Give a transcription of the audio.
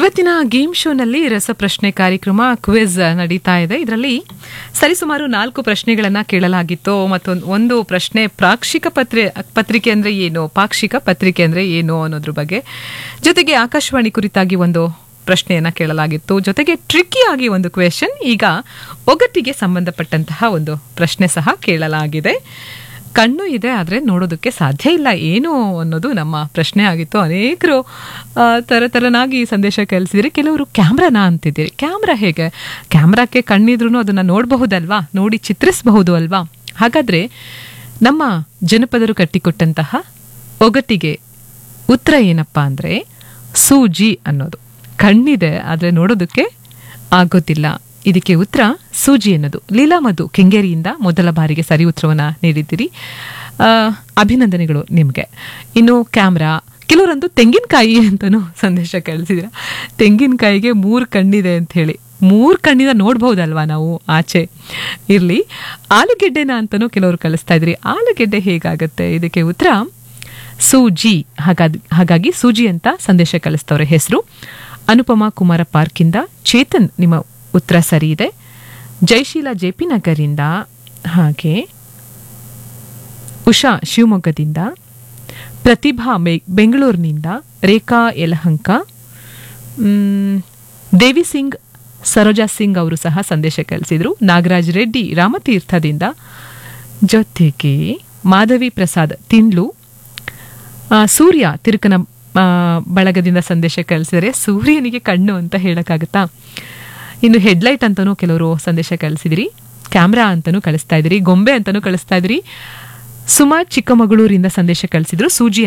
ಇವತ್ತಿನ ಗೇಮ್ ಶೋನಲ್ಲಿ ರಸಪ್ರಶ್ನೆ ಕಾರ್ಯಕ್ರಮ ಕ್ವಿಜ್ ನಡೀತಾ ಇದೆ ಇದರಲ್ಲಿ ಸರಿಸುಮಾರು ನಾಲ್ಕು ಪ್ರಶ್ನೆಗಳನ್ನ ಕೇಳಲಾಗಿತ್ತು ಮತ್ತೊಂದು ಒಂದು ಪ್ರಶ್ನೆ ಪ್ರಾಕ್ಷಿಕ ಪತ್ರಿ ಪತ್ರಿಕೆ ಅಂದ್ರೆ ಏನು ಪಾಕ್ಷಿಕ ಪತ್ರಿಕೆ ಅಂದ್ರೆ ಏನು ಅನ್ನೋದ್ರ ಬಗ್ಗೆ ಜೊತೆಗೆ ಆಕಾಶವಾಣಿ ಕುರಿತಾಗಿ ಒಂದು ಪ್ರಶ್ನೆಯನ್ನ ಕೇಳಲಾಗಿತ್ತು ಜೊತೆಗೆ ಟ್ರಿಕ್ಕಿ ಆಗಿ ಒಂದು ಕ್ವೆಶನ್ ಈಗ ಒಗಟ್ಟಿಗೆ ಸಂಬಂಧಪಟ್ಟಂತಹ ಒಂದು ಪ್ರಶ್ನೆ ಸಹ ಕೇಳಲಾಗಿದೆ ಕಣ್ಣು ಇದೆ ಆದರೆ ನೋಡೋದಕ್ಕೆ ಸಾಧ್ಯ ಇಲ್ಲ ಏನು ಅನ್ನೋದು ನಮ್ಮ ಪ್ರಶ್ನೆ ಆಗಿತ್ತು ಅನೇಕರು ಆ, ತರತರನಾಗಿ ಸಂದೇಶ ಕಳಿಸಿದಿರಿ ಕೆಲವರು ಕ್ಯಾಮ್ರಾನ ಅಂತಿದ್ದೀರಿ ಕ್ಯಾಮ್ರಾ ಹೇಗೆ ಕ್ಯಾಮ್ರಾಕ್ಕೆ ಕಣ್ಣಿದ್ರೂ ಅದನ್ನು ನೋಡಬಹುದಲ್ವಾ ನೋಡಿ ಚಿತ್ರಿಸಬಹುದು ಅಲ್ವಾ ಹಾಗಾದ್ರೆ ನಮ್ಮ ಜನಪದರು ಕಟ್ಟಿಕೊಟ್ಟಂತಹ ಒಗಟ್ಟಿಗೆ ಉತ್ತರ ಏನಪ್ಪಾ ಅಂದ್ರೆ ಸೂಜಿ ಅನ್ನೋದು ಕಣ್ಣಿದೆ ಆದರೆ ನೋಡೋದಕ್ಕೆ ಆಗೋದಿಲ್ಲ ಇದಕ್ಕೆ ಉತ್ತರ ಸೂಜಿ ಅನ್ನೋದು ಲೀಲಾ ಮಧು ಕೆಂಗೇರಿಯಿಂದ ಮೊದಲ ಬಾರಿಗೆ ಸರಿ ಉತ್ತರವನ್ನ ನೀಡಿದ್ದೀರಿ ಆ, ಅಭಿನಂದನೆಗಳು ನಿಮಗೆ ಇನ್ನು ಕ್ಯಾಮ್ರಾ ಕೆಲವರಂತೂ ತೆಂಗಿನಕಾಯಿ ಅಂತಲೂ ಸಂದೇಶ ಕಳಿಸಿದ್ರ ತೆಂಗಿನಕಾಯಿಗೆ ಮೂರು ಕಣ್ಣಿದೆ ಅಂತ ಹೇಳಿ ಮೂರು ಕಣ್ಣಿಂದ ನೋಡ್ಬಹುದಲ್ವಾ ನಾವು ಆಚೆ ಇರಲಿ ಆಲೂಗೆಡ್ಡೆನ ಅಂತಲೂ ಕೆಲವರು ಕಳಿಸ್ತಾ ಇದ್ರಿ ಆಲೂಗೆಡ್ಡೆ ಹೇಗಾಗತ್ತೆ ಇದಕ್ಕೆ ಉತ್ತರ ಸೂಜಿ ಹಾಗಾಗಿ ಹಾಗಾಗಿ ಸೂಜಿ ಅಂತ ಸಂದೇಶ ಕಳಿಸ್ತವ್ರೆ ಹೆಸರು ಅನುಪಮಾ ಕುಮಾರ ಪಾರ್ಕಿಂದ ಚೇತನ್ ನಿಮ್ಮ ಉತ್ತರ ಸರಿ ಇದೆ ಜಯಶೀಲ ಜೆ ಪಿ ನಗರಿಂದ ಹಾಗೆ ಉಷಾ ಶಿವಮೊಗ್ಗದಿಂದ ಪ್ರತಿಭಾ ಮೆ- ಬೆಂಗಳೂರಿನಿಂದ ರೇಖಾ ಯಲಹಂಕ ಮ್, ದೇವಿ ಸಿಂಗ್ ಸರೋಜಾ ಸಿಂಗ್ ಅವರು ಸಹ ಸಂದೇಶ ಕಳಿಸಿದ್ರು ನಾಗರಾಜ್ ರೆಡ್ಡಿ ರಾಮತೀರ್ಥದಿಂದ ಜೊತೆಗೆ ಮಾಧವಿ ಪ್ರಸಾದ್ ತಿಂಡ್ಲು ಆ, ಸೂರ್ಯ ತಿರುಕನ ಆ, ಬಳಗದಿಂದ ಸಂದೇಶ ಕಳಿಸಿದರೆ ಸೂರ್ಯನಿಗೆ ಕಣ್ಣು ಅಂತ ಹೇಳಕ್ಕಾಗತ್ತಾ ಇನ್ನು ಹೆಡ್ಲೈಟ್ ಅಂತಲೂ ಕೆಲವರು ಸಂದೇಶ ಕಳಿಸಿದಿರಿ ಕ್ಯಾಮ್ರಾ ಅಂತಲೂ ಕಳಿಸ್ತಾ ಇದ್ದೀರಿ ಗೊಂಬೆ ಅಂತಲೂ ಕಳಿಸ್ತಾ ಇದ್ದೀರಿ ಸುಮಾ ಚಿಕ್ಕಮಗಳೂರಿಂದ ಸಂದೇಶ ಕಳಿಸಿದ್ರು ಸೂಜಿ